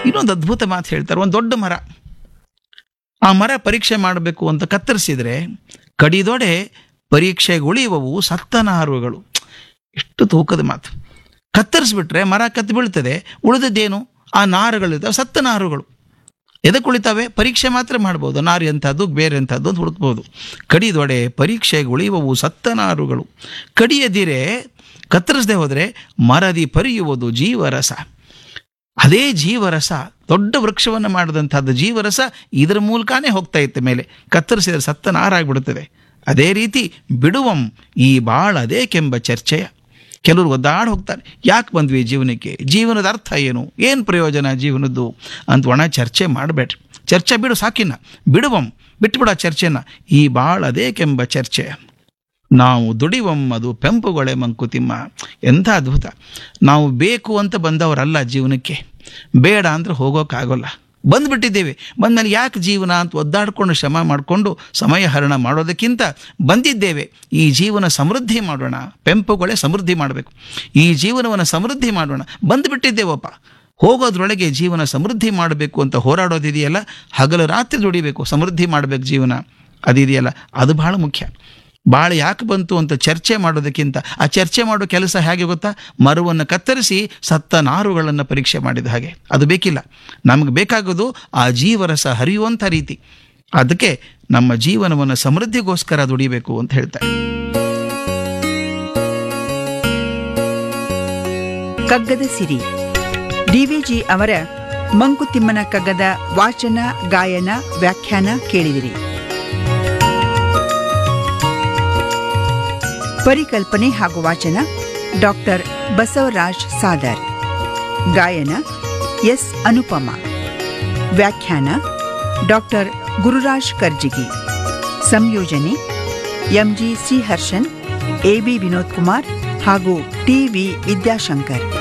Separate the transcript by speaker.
Speaker 1: ಇನ್ನೊಂದು ಅದ್ಭುತ ಮಾತು ಹೇಳ್ತಾರೆ ಒಂದು ದೊಡ್ಡ ಮರ ಆ ಮರ ಪರೀಕ್ಷೆ ಮಾಡಬೇಕು ಅಂತ ಕತ್ತರಿಸಿದ್ರೆ ಕಡಿದೊಡೆ ಪರೀಕ್ಷೆಗೆ ಉಳಿಯುವವು ಸತ್ತನಾರುಗಳು ಎಷ್ಟು ತೂಕದ ಮಾತು ಕತ್ತರಿಸ್ಬಿಟ್ರೆ ಮರ ಕತ್ತು ಬೀಳ್ತದೆ ಉಳಿದದ್ದೇನು ಆ ನಾರುಗಳಿರ್ತಾವೆ ಸತ್ತ ನಾರುಗಳು ಎದಕ್ಕೆ ಉಳಿತಾವೆ ಪರೀಕ್ಷೆ ಮಾತ್ರ ಮಾಡ್ಬೋದು ನಾರು ಎಂಥದ್ದು ಬೇರೆ ಎಂಥದ್ದು ಅಂತ ಹುಡುಕ್ಬೋದು ಕಡಿದೊಡೆ ಪರೀಕ್ಷೆಗೆ ಉಳಿಯುವವು ಸತ್ತ ನಾರುಗಳು ಕಡಿಯದಿರೆ ಕತ್ತರಿಸದೆ ಹೋದರೆ ಮರದಿ ಪರಿಯುವುದು ಜೀವರಸ ಅದೇ ಜೀವರಸ ದೊಡ್ಡ ವೃಕ್ಷವನ್ನು ಮಾಡಿದಂಥದ್ದು ಜೀವರಸ ಇದರ ಮೂಲಕನೇ ಹೋಗ್ತಾ ಇತ್ತು ಮೇಲೆ ಕತ್ತರಿಸಿದರೆ ಸತ್ತ ನಾರಾಗ್ಬಿಡುತ್ತದೆ ಅದೇ ರೀತಿ ಬಿಡುವಂ ಈ ಬಾಳ ಅದೇಕೆಂಬ ಚರ್ಚೆಯ ಕೆಲವರು ಒದ್ದಾಡಿ ಹೋಗ್ತಾರೆ ಯಾಕೆ ಬಂದ್ವಿ ಜೀವನಕ್ಕೆ ಜೀವನದ ಅರ್ಥ ಏನು ಏನು ಪ್ರಯೋಜನ ಜೀವನದ್ದು ಅಂತ ಒಣ ಚರ್ಚೆ ಮಾಡಬೇಡ್ರಿ ಚರ್ಚೆ ಬಿಡು ಸಾಕಿನ ಬಿಡುವಂ ಬಿಟ್ಬಿಡ ಚರ್ಚೆನ ಈ ಬಾಳ ಅದೇಕೆಂಬ ಚರ್ಚೆ ನಾವು ದುಡಿವಂ ಅದು ಪೆಂಪುಗೊಳೆ ಮಂಕುತಿಮ್ಮ ಎಂಥ ಅದ್ಭುತ ನಾವು ಬೇಕು ಅಂತ ಬಂದವರಲ್ಲ ಜೀವನಕ್ಕೆ ಬೇಡ ಅಂದ್ರೆ ಹೋಗೋಕ್ಕಾಗೋಲ್ಲ ಬಂದ್ಬಿಟ್ಟಿದ್ದೇವೆ ಬಂದಮೇಲೆ ಯಾಕೆ ಜೀವನ ಅಂತ ಒದ್ದಾಡಿಕೊಂಡು ಶ್ರಮ ಮಾಡಿಕೊಂಡು ಸಮಯ ಹರಣ ಮಾಡೋದಕ್ಕಿಂತ ಬಂದಿದ್ದೇವೆ ಈ ಜೀವನ ಸಮೃದ್ಧಿ ಮಾಡೋಣ ಪೆಂಪುಗಳೇ ಸಮೃದ್ಧಿ ಮಾಡಬೇಕು ಈ ಜೀವನವನ್ನು ಸಮೃದ್ಧಿ ಮಾಡೋಣ ಬಂದುಬಿಟ್ಟಿದ್ದೇವಪ್ಪ ಹೋಗೋದ್ರೊಳಗೆ ಜೀವನ ಸಮೃದ್ಧಿ ಮಾಡಬೇಕು ಅಂತ ಹೋರಾಡೋದಿದೆಯಲ್ಲ ಹಗಲು ರಾತ್ರಿ ದುಡಿಬೇಕು ಸಮೃದ್ಧಿ ಮಾಡಬೇಕು ಜೀವನ ಅದಿದೆಯಲ್ಲ ಅದು ಬಹಳ ಮುಖ್ಯ ಭಾಳ ಯಾಕೆ ಬಂತು ಅಂತ ಚರ್ಚೆ ಮಾಡೋದಕ್ಕಿಂತ ಆ ಚರ್ಚೆ ಮಾಡೋ ಕೆಲಸ ಹೇಗೆ ಗೊತ್ತಾ ಮರವನ್ನು ಕತ್ತರಿಸಿ ಸತ್ತ ನಾರುಗಳನ್ನು ಪರೀಕ್ಷೆ ಮಾಡಿದ ಹಾಗೆ ಅದು ಬೇಕಿಲ್ಲ ನಮಗೆ ಬೇಕಾಗೋದು ಆ ಜೀವರಸ ಹರಿಯುವಂಥ ರೀತಿ ಅದಕ್ಕೆ ನಮ್ಮ ಜೀವನವನ್ನು ಸಮೃದ್ಧಿಗೋಸ್ಕರ ದುಡಿಬೇಕು ಅಂತ ಹೇಳ್ತಾರೆ
Speaker 2: ಕಗ್ಗದ ಸಿರಿ ಡಿವಿಜಿ ಅವರ ಮಂಕುತಿಮ್ಮನ ಕಗ್ಗದ ವಾಚನ ಗಾಯನ ವ್ಯಾಖ್ಯಾನ ಕೇಳಿದಿರಿ ಪರಿಕಲ್ಪನೆ ಹಾಗೂ ವಾಚನ ಡಾಕ್ಟರ್ ಬಸವರಾಜ್ ಸಾದರ್ ಗಾಯನ ಎಸ್ ಅನುಪಮ ವ್ಯಾಖ್ಯಾನ ಡಾಕ್ಟರ್ ಗುರುರಾಜ್ ಕರ್ಜಿಗಿ ಸಂಯೋಜನೆ ಎಂಜಿ ಶ್ರೀಹರ್ಷನ್ ಎಬಿ ವಿನೋದ್ ಕುಮಾರ್ ಹಾಗೂ ಟಿವಿ ವಿದ್ಯಾಶಂಕರ್